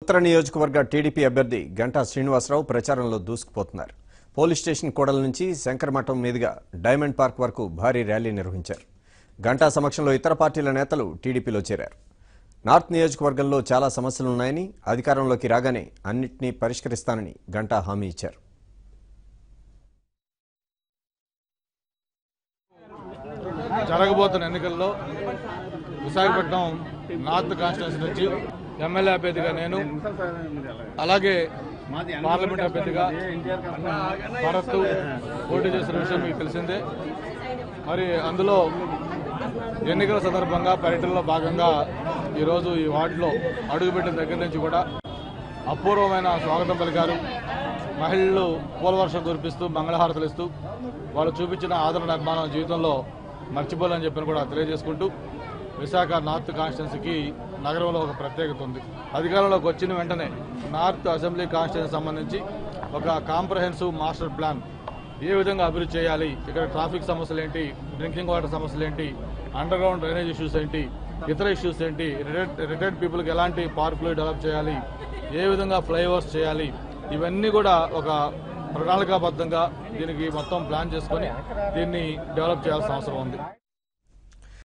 ఉత్తర నియోజకవర్గ టీడీపీ అభ్యర్థి గంటా శ్రీనివాసరావు ప్రచారంలో దూసుకుపోతున్నారు పోలీస్ స్టేషన్ కూడల నుంచి శంకరమఠం మీదుగా డైమండ్ పార్క్ వరకు భారీ ర్యాలీ నిర్వహించారు గంటా సమక్షంలో ఇతర పార్టీల నేతలు టీడీపీలో చేరారు నార్త్ నియోజకవర్గంలో చాలా సమస్యలున్నాయని అధికారంలోకి రాగానే అన్నింటినీ పరిష్కరిస్తానని గంటా హామీ ఇచ్చారు జరగబోతున్న ఎన్నికల్లో విశాఖపట్నం నార్త్ కాన్స్టిట్యున్సీ నుంచి ఎమ్మెల్యే అభ్యర్థిగా నేను అలాగే పార్లమెంట్ అభ్యర్థిగా భరత్ పోటీ చేసిన విషయం మీకు తెలిసిందే మరి అందులో ఎన్నికల సందర్భంగా పర్యటనలో భాగంగా ఈరోజు ఈ వార్డులో అడుగుపెట్టిన దగ్గర నుంచి కూడా అపూర్వమైన స్వాగతం పలికారు మహిళలు పూలవర్షం కురిపిస్తూ మంగళహారతలు ఇస్తూ వాళ్ళు చూపించిన ఆదరణ నిర్మాణం జీవితంలో మర్చిపోలేని చెప్పని కూడా తెలియజేసుకుంటూ విశాఖ నార్త్ కాన్స్టిట్యున్సీకి నగరంలో ఒక ప్రత్యేకత ఉంది అధికారంలోకి వచ్చిన వెంటనే నార్త్ అసెంబ్లీ కాన్స్టిట్యున్సీ సంబంధించి ఒక కాంప్రహెన్సివ్ మాస్టర్ ప్లాన్ ఏ విధంగా అభివృద్ధి చేయాలి ఇక్కడ ట్రాఫిక్ సమస్యలు ఏంటి డ్రింకింగ్ వాటర్ సమస్యలు ఏంటి అండర్ గ్రౌండ్ డ్రైనేజ్ ఇష్యూస్ ఏంటి ఇతర ఇష్యూస్ ఏంటి రిటైర్డ్ రిటైర్డ్ పీపుల్కి ఎలాంటి పార్కులు డెవలప్ చేయాలి ఏ విధంగా ఫ్లైఓవర్స్ చేయాలి ఇవన్నీ కూడా ఒక ప్రణాళికాబద్ధంగా దీనికి మొత్తం ప్లాన్ చేసుకొని దీన్ని డెవలప్ చేయాల్సిన అవసరం ఉంది